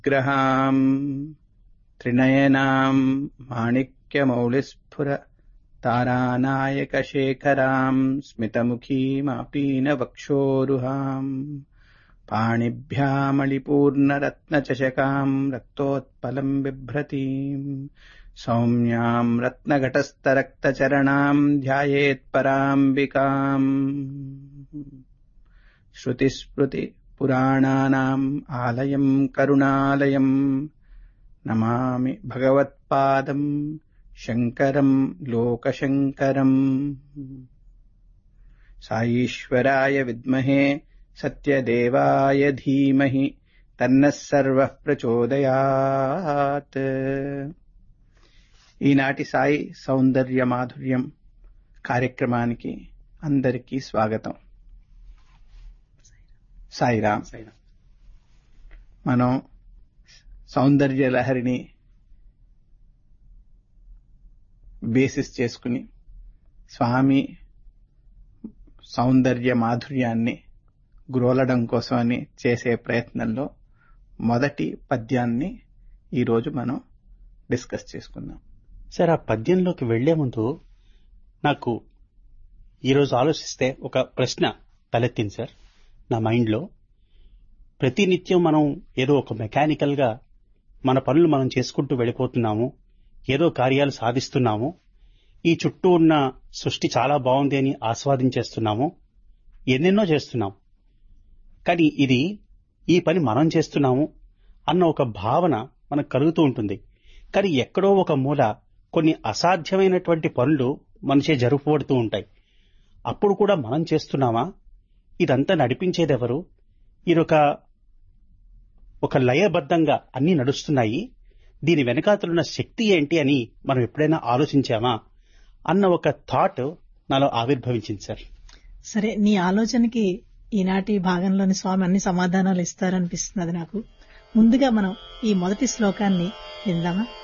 ग्रहाम् त्रिनयनाम् माणिक्यमौलिस्फुर तारानायकशेखराम् स्मितमुखीमापीनवक्षोरुहाम् पाणिभ्यामणिपूर्णरत्नचषकाम् रक्तोत्पलम् बिभ्रतीम् सौम्याम् रत्नघटस्थरक्तचरणाम् ध्यायेत्पराम्बिकाम् श्रुतिस्मृतिपुराणानाम् आलयम् करुणालयम् नमामि भगवत्पादम् शङ्करम् लोकशङ्करम् साईश्वराय विद्महे सत्यदेवाय धीमहि తన్నः సర్వः ప్రచోదయాత్ ఈనాటి సాయి సౌందర్య మాధుర్యం కార్యక్రమానికి అందరికీ స్వాగతం సాయిరామ్ మనం సౌందర్య లహరిని బేసిస్ చేసుకుని స్వామి సౌందర్య మాధుర్యాన్ని గ్రోలడం కోసమని చేసే ప్రయత్నంలో మొదటి పద్యాన్ని ఈరోజు మనం డిస్కస్ చేసుకుందాం సార్ ఆ పద్యంలోకి వెళ్లే ముందు నాకు ఈరోజు ఆలోచిస్తే ఒక ప్రశ్న తలెత్తింది సార్ నా మైండ్లో ప్రతి నిత్యం మనం ఏదో ఒక మెకానికల్ గా మన పనులు మనం చేసుకుంటూ వెళ్ళిపోతున్నాము ఏదో కార్యాలు సాధిస్తున్నాము ఈ చుట్టూ ఉన్న సృష్టి చాలా బాగుంది అని ఆస్వాదించేస్తున్నాము ఎన్నెన్నో చేస్తున్నాం కానీ ఇది ఈ పని మనం చేస్తున్నాము అన్న ఒక భావన మనకు కలుగుతూ ఉంటుంది కానీ ఎక్కడో ఒక మూల కొన్ని అసాధ్యమైనటువంటి పనులు మనచే జరుపుబడుతూ ఉంటాయి అప్పుడు కూడా మనం చేస్తున్నామా ఇదంతా నడిపించేదెవరు ఇదొక ఒక లయబద్ధంగా అన్ని నడుస్తున్నాయి దీని వెనకాతలున్న శక్తి ఏంటి అని మనం ఎప్పుడైనా ఆలోచించామా అన్న ఒక థాట్ నాలో ఆవిర్భవించింది సార్ సరే నీ ఆలోచనకి ఈనాటి భాగంలోని స్వామి అన్ని సమాధానాలు ఇస్తారనిపిస్తున్నది నాకు ముందుగా మనం ఈ మొదటి శ్లోకాన్ని విందామా